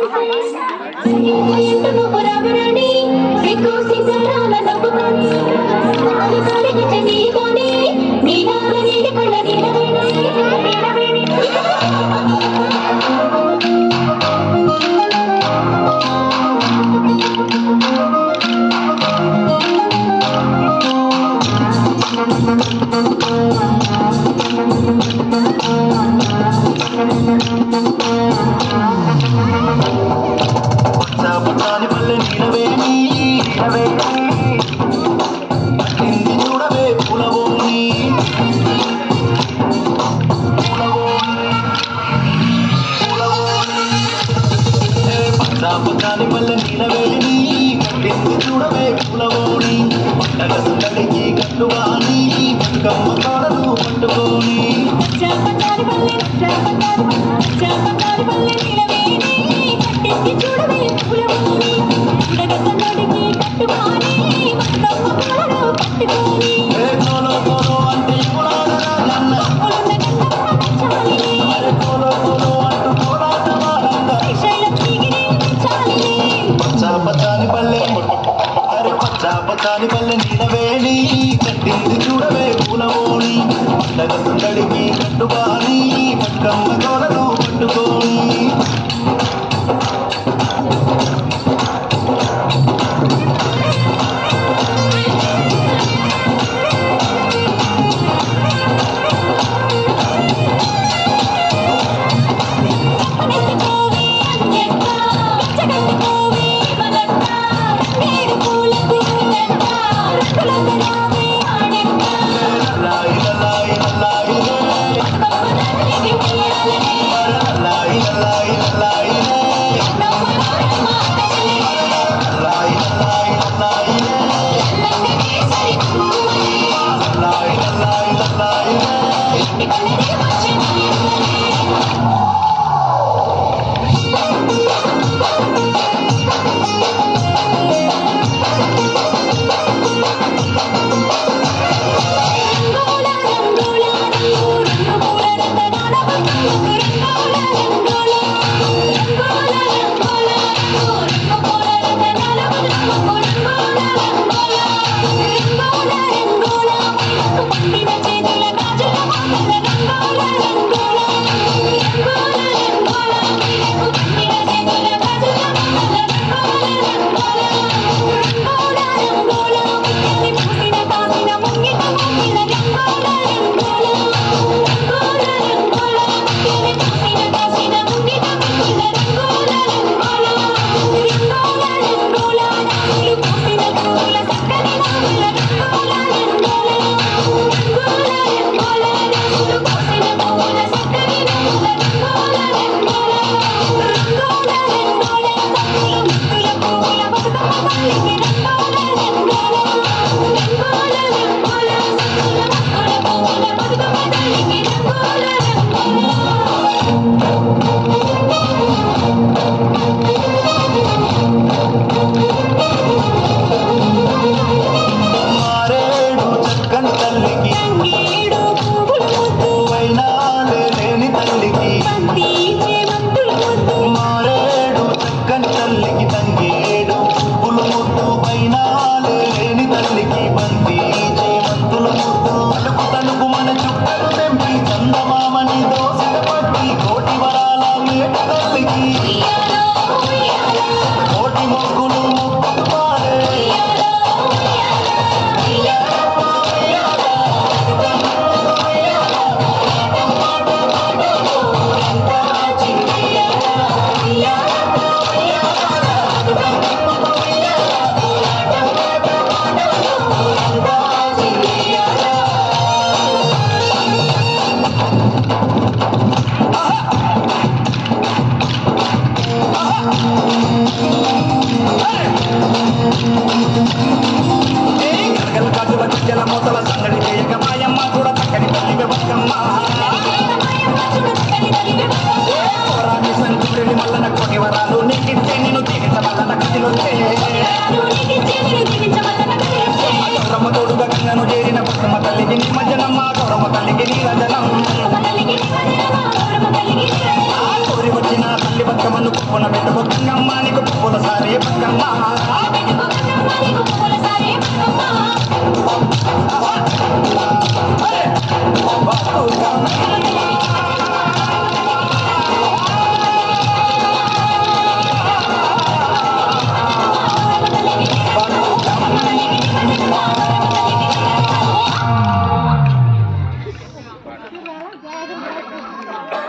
పచ్చాపచ్చాని పల్లె నీడవేణి నీడవేణి పట్టింది చూడవే పులవోని పచ్చాపచ్చాని పల్లె నీడవేణి పట్టింది చూడవే పులవోని పండగ సందడికి కట్టుగాని బతుకమ్మ కాడలు పట్టుకోని ఏ కోలో కోలో అంటే కులాడరా నన్న అరే కోలో కోలో అంటూ కోలాటమాడంగా పచ్చా పచ్చాని పల్లె అరే పచ్చా పచ్చాని పల్లె నీడవేణి కట్టింది చూడవే పూలవోణి పండగ సుందడికి కట్టుగాని బతుకమ్మ కోలను పట్టుకోని లాయి లాయి లాయి లాయి లాయి లాయి లాయి లాయి లాయి లాయి లాయి మారేడు చక్కని తల్లికి వైనాలే లేని తల్లికి మారేడు చక్కని తల్లికి తంగేడు పులు ముద్దు వైనాలే లేని తల్లికి బంతి చేమంతుల ముద్దు తలుపు తలుపు మన చుట్టలు తెంపి చందమామని దోసెల పట్టి కోటి వరాల మేట తల్లికి కోటి మొక్కులు మొక్కులు పాడే గలగల కాటుల గిద్దెల మూతల సందడి చేయక మాయమ్మ కూడా చక్కని తల్లి బతుకమ్మ రాణి సంచుడి మల్లన కోటి వరాలు నీకిస్తే నేను తీరించ మల్లన కథలొచ్చే గౌరమ్మ తోడుగా గంగను చేరిన బతుకమ్మ తల్లికి నిమజ్జనమ్మ గౌరమ్మ తల్లికి నీరంజనం ఆ కోరి వచ్చిన తల్లి బతుకమ్మను చంపున పెట్టుకు గంగమ్మ